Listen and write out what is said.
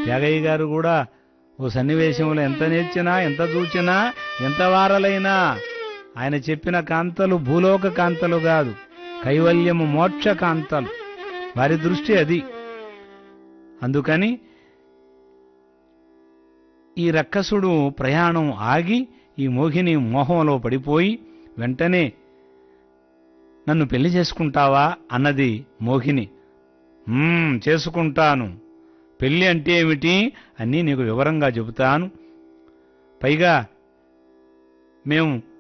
యాగయ్య గారు కూడా ఓ సన్నివేశంలో ఎంత నేర్చినా ఎంత చూచినా ఎంత వారలైనా ఆయన చెప్పిన కాంతలు భూలోక కాంతలు కాదు కైవల్యము మోక్ష కాంతలు వారి దృష్టి అది అందుకని ఈ రక్కసుడు ప్రయాణం ఆగి ఈ మోహిని మోహంలో పడిపోయి వెంటనే నన్ను పెళ్లి చేసుకుంటావా అన్నది మోహిని "మ్మ్, చేసుకుంటాను పెళ్లి అంటే ఏమిటి అన్నీ నీకు వివరంగా చెబుతాను పైగా మేము